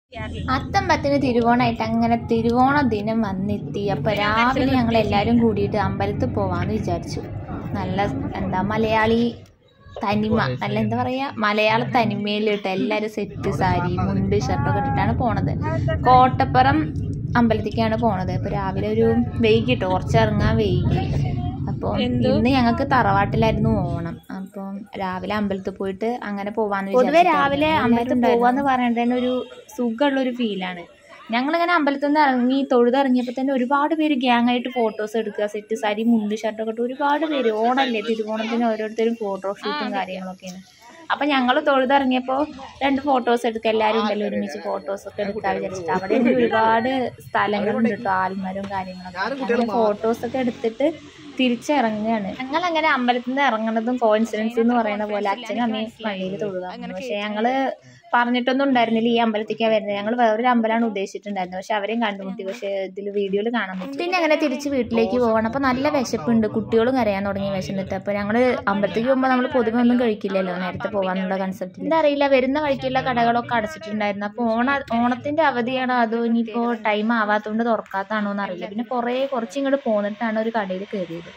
അത്തമ്പത്തിന് തിരുവോണമായിട്ട് അങ്ങനെ തിരുവോണ ദിനം വന്നെത്തി അപ്പോൾ രാവിലെ ഞങ്ങൾ എല്ലാവരും കൂടിയിട്ട് അമ്പലത്തിൽ പോവാന്ന് വിചാരിച്ചു നല്ല എന്താ മലയാളി തനിമ നല്ല എന്താ പറയുക മലയാള തനിമയിലിട്ട് എല്ലാവരും സെറ്റ് സാരി മുണ്ട് ഷർട്ടൊക്കെ ഇട്ടിട്ടാണ് പോണത് കോട്ടപ്പുറം അമ്പലത്തിലേക്കാണ് പോണത് അപ്പോൾ രാവിലെ ഒരു വൈകിട്ടോ കുറച്ചിറങ്ങാൻ വൈകി അപ്പോൾ ഇന്ന് ഞങ്ങൾക്ക് തറവാട്ടിലായിരുന്നു ഓണം അപ്പം രാവിലെ അമ്പലത്തിൽ പോയിട്ട് അങ്ങനെ പോവാന്ന് പൊതുവെ രാവിലെ അമ്പലത്തിൽ പോവാന്ന് പറഞ്ഞിട്ട് തന്നെ ഒരു സുഖമുള്ള ഒരു ഫീലാണ് ഞങ്ങളിങ്ങനെ അമ്പലത്തിൽ നിന്ന് ഇറങ്ങി തൊഴുതിറങ്ങിയപ്പോൾ തന്നെ ഒരുപാട് പേര് ഗ്യാങ് ആയിട്ട് ഫോട്ടോസ് എടുക്കുക സെറ്റ് സാരി മുണ്ട് ഷർട്ടൊക്കെ ഇട്ട് ഒരുപാട് പേര് ഓണല്ലേ തിരുവോണത്തിന് ഓരോരുത്തരും ഫോട്ടോ ഷൂട്ടും കാര്യങ്ങളൊക്കെയാണ് അപ്പം ഞങ്ങൾ തൊഴുതിറങ്ങിയപ്പോൾ രണ്ട് ഫോട്ടോസ് എടുക്കുക എല്ലാവരും ഉണ്ടല്ലോ ഒരുമിച്ച് ഫോട്ടോസ് ഒക്കെ എടുക്കാൻ വിചാരിച്ചിട്ട് അവിടെ എനിക്ക് ഒരുപാട് സ്ഥലങ്ങളുണ്ട് കേട്ടോ ആൽമരവും കാര്യങ്ങളൊക്കെ അങ്ങനെ ഫോട്ടോസ് ഒക്കെ എടുത്തിട്ട് തിരിച്ചിറങ്ങുകയാണ് ഞങ്ങൾ അങ്ങനെ അമ്പലത്തിൽ നിന്ന് ഇറങ്ങുന്നതും കോയിൻസിഡൻസ് എന്ന് പറയുന്ന പോലെ അച്ഛനും അമ്മയും പള്ളിയിൽ തൊഴുക പക്ഷെ ഞങ്ങള് പറഞ്ഞിട്ടൊന്നും ഉണ്ടായിരുന്നില്ല ഈ അമ്പലത്തേക്കാണ് വരുന്നത് ഞങ്ങൾ വേറൊരു അമ്പലമാണ് ഉദ്ദേശിച്ചിട്ടുണ്ടായിരുന്നത് പക്ഷെ അവരെയും കണ്ടുമുട്ടി പക്ഷെ ഇതിൽ വീഡിയോയിൽ കാണാൻ പറ്റും പിന്നെ അങ്ങനെ തിരിച്ച് വീട്ടിലേക്ക് പോകണം അപ്പോൾ നല്ല വിശപ്പുണ്ട് കുട്ടികളും കരയാൻ തുടങ്ങി വിശന്നിട്ട് അപ്പോൾ ഞങ്ങൾ അമ്പലത്തേക്ക് പോകുമ്പോൾ നമ്മൾ പൊതുവെ ഒന്നും കഴിക്കില്ലല്ലോ നേരത്തെ പോകാനുള്ള കൺസെപ്റ്റ് എന്താ അറിയില്ല വരുന്ന വഴിക്കുള്ള കടകളൊക്കെ അടച്ചിട്ടുണ്ടായിരുന്നു അപ്പോൾ ഓണ ഓണത്തിന്റെ അവധിയാണോ അതോ ഇനിയിപ്പോൾ ടൈം ആവാത്തതുകൊണ്ട് തുറക്കാത്താണോ എന്ന് അറിയില്ല പിന്നെ കുറേ കുറച്ച് ഇങ്ങോട്ട് പോന്നിട്ടാണ് ഒരു കടയിൽ കയറിയത്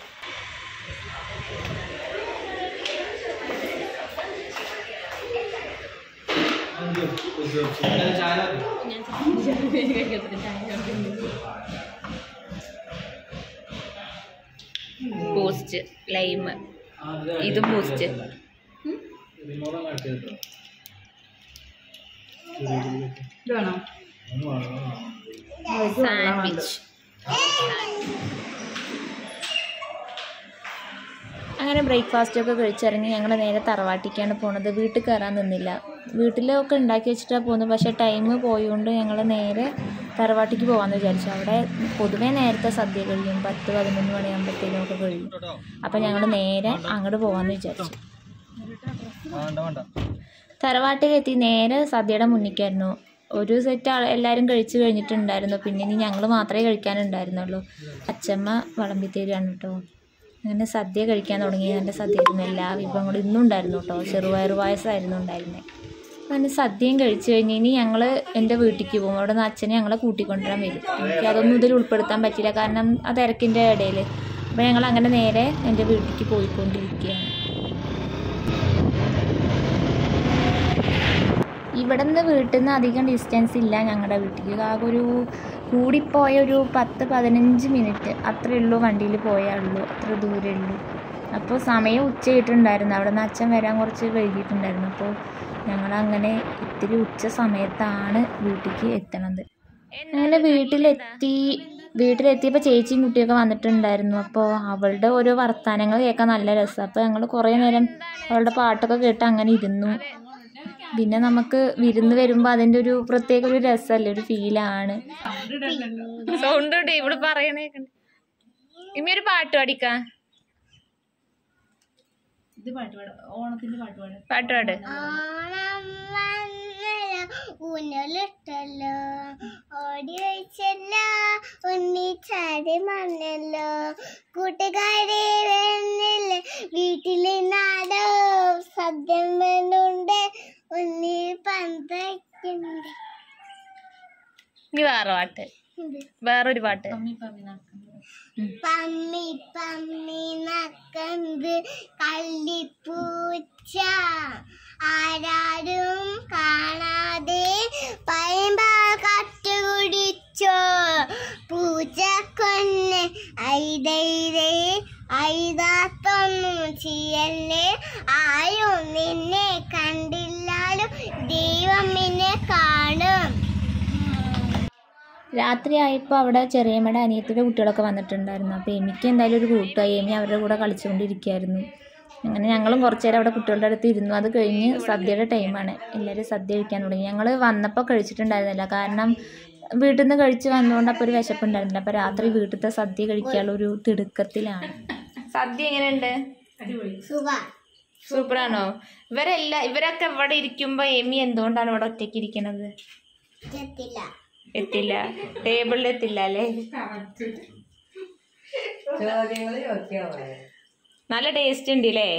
ബൂസ്റ്റ് ലൈം ഇതും ബൂസ്റ്റ് സാൻഡ്വിച്ച് അങ്ങനെ ബ്രേക്ക്ഫാസ്റ്റ് ഒക്കെ കഴിച്ചിറങ്ങി ഞങ്ങൾ നേരെ തറവാട്ടിക്കാണ് പോണത് വീട്ടിൽ കയറാൻ നിന്നില്ല വീട്ടിലൊക്കെ ഉണ്ടാക്കി വെച്ചിട്ടാണ് പോകുന്നത് പക്ഷേ ടൈം പോയതുകൊണ്ട് ഞങ്ങൾ നേരെ തറവാട്ടിക്ക് പോകാമെന്ന് വിചാരിച്ചു അവിടെ പൊതുവേ നേരത്തെ സദ്യ കഴിയും പത്ത് പതിനൊന്ന് മണിയാകുമ്പോഴത്തേനും ഒക്കെ കഴിയും അപ്പം ഞങ്ങൾ നേരെ അങ്ങോട്ട് പോകാമെന്ന് വിചാരിച്ചു തറവാട്ടിലെത്തി നേരെ സദ്യയുടെ മുന്നിക്കായിരുന്നു ഒരു സെറ്റ് ആൾ എല്ലാവരും കഴിച്ചു കഴിഞ്ഞിട്ടുണ്ടായിരുന്നു പിന്നെ ഇനി ഞങ്ങൾ മാത്രമേ കഴിക്കാനുണ്ടായിരുന്നുള്ളൂ അച്ചമ്മ വിളമ്പി തരികയാണ് കേട്ടോ അങ്ങനെ സദ്യ കഴിക്കാൻ തുടങ്ങി എൻ്റെ സദ്യയിൽ എല്ലാ വിഭവങ്ങളും ഇന്നും ഉണ്ടായിരുന്നു കേട്ടോ ചെറുപയർ പായസമായിരുന്നു ഉണ്ടായിരുന്നത് അങ്ങനെ സദ്യയും കഴിച്ചു കഴിഞ്ഞ് ഇനി ഞങ്ങൾ എൻ്റെ വീട്ടിലേക്ക് പോകും അവിടെ നിന്ന് അച്ഛനെ ഞങ്ങളെ കൂട്ടിക്കൊണ്ടുവരാൻ വരും എനിക്ക് അതൊന്നും ഇതിൽ ഉൾപ്പെടുത്താൻ പറ്റില്ല കാരണം ആ തിരക്കിൻ്റെ ഇടയിൽ അപ്പോൾ ഞങ്ങൾ അങ്ങനെ നേരെ എൻ്റെ വീട്ടിലേക്ക് പോയിക്കൊണ്ടിരിക്കുകയാണ് ഇവിടെ നിന്ന് വീട്ടിൽ നിന്ന് അധികം ഡിസ്റ്റൻസ് ഇല്ല ഞങ്ങളുടെ വീട്ടിലേക്ക് ആകെ ഒരു കൂടിപ്പോയ ഒരു പത്ത് പതിനഞ്ച് മിനിറ്റ് അത്രയേ ഉള്ളൂ വണ്ടിയിൽ പോയേ ഉള്ളൂ അത്ര ദൂരമേ ഉള്ളൂ അപ്പോൾ സമയം ഉച്ചയായിട്ടുണ്ടായിരുന്നു അവിടെ നിന്ന് അച്ഛൻ വരാൻ കുറച്ച് വൈകിട്ടുണ്ടായിരുന്നു അപ്പോൾ ഞങ്ങളങ്ങനെ ഇത്തിരി ഉച്ച സമയത്താണ് വീട്ടിലേക്ക് എത്തണത് അങ്ങനെ വീട്ടിലെത്തി വീട്ടിലെത്തിയപ്പോൾ ചേച്ചിയും കുട്ടിയൊക്കെ വന്നിട്ടുണ്ടായിരുന്നു അപ്പോൾ അവളുടെ ഓരോ വർത്തമാനങ്ങൾ കേൾക്കാൻ നല്ല രസമാണ് അപ്പോൾ ഞങ്ങൾ കുറേ നേരം അവളുടെ പാട്ടൊക്കെ കേട്ട് അങ്ങനെ ഇരുന്നു പിന്നെ നമുക്ക് വിരുന്ന് വരുമ്പോൾ അതിൻ്റെ ഒരു പ്രത്യേക ഒരു രസമല്ലേ ഒരു ഫീലാണ് സൗണ്ട് ഉണ്ട് ഇവിടെ പറയണേ ഇമ്മ ഒരു പാട്ട് പാടിക്കാ പാട്ട് പാട് ഓണം വന്നല്ലോ ഊഞ്ഞലിട്ടല്ലോ ഓടി വെച്ചല്ലോ ഉണ്ണിച്ചാടി മണ്ണല്ലോ കൂട്ടുകാരെ വരുന്നില്ല വീട്ടിലെ നാടോ സദ്യം വേണ്ടുണ്ട് ഉണ്ണി പന്തക്കുണ്ട് ഇനി വേറെ പാട്ട് വേറൊരു പാട്ട് പമ്മി പമ്മി നക്കന്ത് കള്ളിപ്പൂച്ച ആരാരും കാണാതെ പയമ്പ കട്ടുകുടിച്ചോ പൂച്ച കൊന്ന് ഐതൈതേ ഐതാത്തൊന്നും ചെയ്യല്ലേ ആരും നിന്നെ കണ്ടില്ലാലും ദൈവം നിന്നെ കാണും രാത്രി ആയപ്പോൾ അവിടെ ചെറിയമ്മയുടെ അനിയത്തിയുടെ കുട്ടികളൊക്കെ വന്നിട്ടുണ്ടായിരുന്നു അപ്പോൾ എമിക്ക് എന്തായാലും ഒരു കൂട്ടായി എമി അവരുടെ കൂടെ കളിച്ചുകൊണ്ടിരിക്കുകയായിരുന്നു അങ്ങനെ ഞങ്ങളും കുറച്ച് നേരം അവിടെ കുട്ടികളുടെ അടുത്ത് ഇരുന്നു അത് കഴിഞ്ഞ് സദ്യയുടെ ടൈമാണ് എല്ലാവരും സദ്യ കഴിക്കാൻ തുടങ്ങി ഞങ്ങൾ വന്നപ്പോൾ കഴിച്ചിട്ടുണ്ടായിരുന്നില്ല കാരണം വീട്ടിൽ നിന്ന് കഴിച്ച് വന്നുകൊണ്ട് അപ്പോൾ ഒരു വിശപ്പുണ്ടായിരുന്നില്ല അപ്പോൾ രാത്രി വീട്ടിലത്തെ സദ്യ കഴിക്കാനുള്ള ഒരു തിടുക്കത്തിലാണ് സദ്യ എങ്ങനെയുണ്ട് സുഖം സൂപ്പറാണോ ഇവരെല്ലാം ഇവരൊക്കെ ഇവിടെ ഇരിക്കുമ്പോൾ എമി എന്തുകൊണ്ടാണ് ഇവിടെ ഒറ്റയ്ക്ക് ഇരിക്കണത് ചെത്തില്ല എത്തില്ല ടേബിളിൽ എത്തില്ല അല്ലേ നല്ല ടേസ്റ്റ് ഉണ്ട് അല്ലേ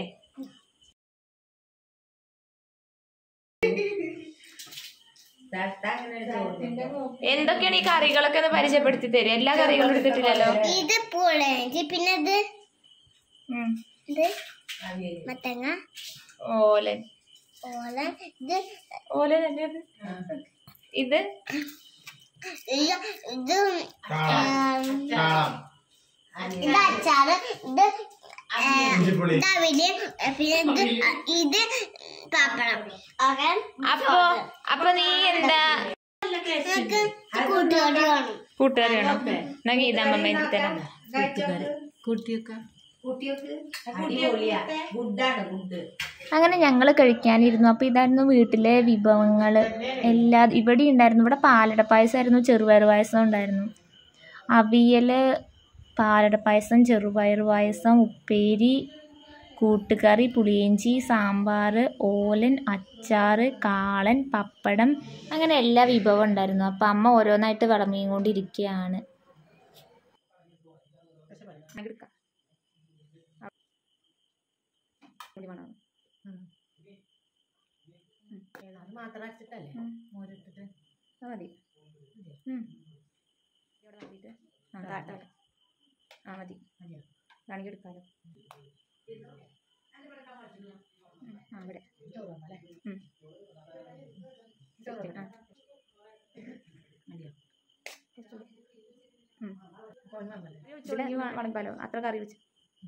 എന്തൊക്കെയാണ് ഈ കറികളൊക്കെ ഒന്ന് പരിചയപ്പെടുത്തി തരും എല്ലാ കറികളും എടുത്തിട്ടില്ലല്ലോ ഇത് പുളഞ്ചി പിന്നെ ഇത് ഉം. ഇത് മത്തങ്ങ ഓലൻ ഓല ഇത് ഓലൻ അല്ലേ അത്? ഇത് ഇത് ഇത് ഇത് അച്ചാറ് ഇത് ഇത് അവില് പിന്നെ ഇത് ഇത് പാപ്പടം ഓക്കെ അപ്പൊ അപ്പൊ നീ എന്താ നമുക്ക് കൂട്ടുകാരി വേണം കൂട്ടുകാരിയാണോ എന്നാ ഗീതാമ്മ എഴുതി തരാം അങ്ങനെ ഞങ്ങൾ കഴിക്കാനിരുന്നു അപ്പോൾ ഇതായിരുന്നു വീട്ടിലെ വിഭവങ്ങൾ എല്ലാ ഇവിടെ ഉണ്ടായിരുന്നു ഇവിടെ പാലട പായസമായിരുന്നു ചെറുപയർ പായസം ഉണ്ടായിരുന്നു അവിയൽ പാലട പായസം ചെറുപയർ പായസം ഉപ്പേരി കൂട്ടുകറി പുളിയിഞ്ചി സാമ്പാർ ഓലൻ അച്ചാറ് കാളൻ പപ്പടം അങ്ങനെ എല്ലാ വിഭവം ഉണ്ടായിരുന്നു അപ്പം അമ്മ ഓരോന്നായിട്ട് വിളമ്പിയും കൊണ്ടിരിക്കുകയാണ് മതി ഉം. ആ, താ- താ- ആ മതി വേണമെങ്കിൽ എടുക്കാലോ ഉം, ആ ഇവിടെ ഉം. ആ. ഉം. ഇതില് ഇനി വ- വിളമ്പാലോ അത്ര കറി വെച്ച്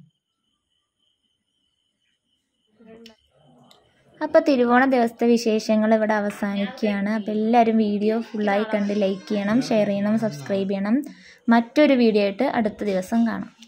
അപ്പോൾ തിരുവോണ ദിവസത്തെ വിശേഷങ്ങൾ ഇവിടെ അവസാനിക്കുകയാണ് അപ്പോൾ എല്ലാവരും വീഡിയോ ഫുള്ളായി കണ്ട് ലൈക്ക് ചെയ്യണം ഷെയർ ചെയ്യണം സബ്സ്ക്രൈബ് ചെയ്യണം മറ്റൊരു വീഡിയോ ആയിട്ട് അടുത്ത ദിവസം കാണാം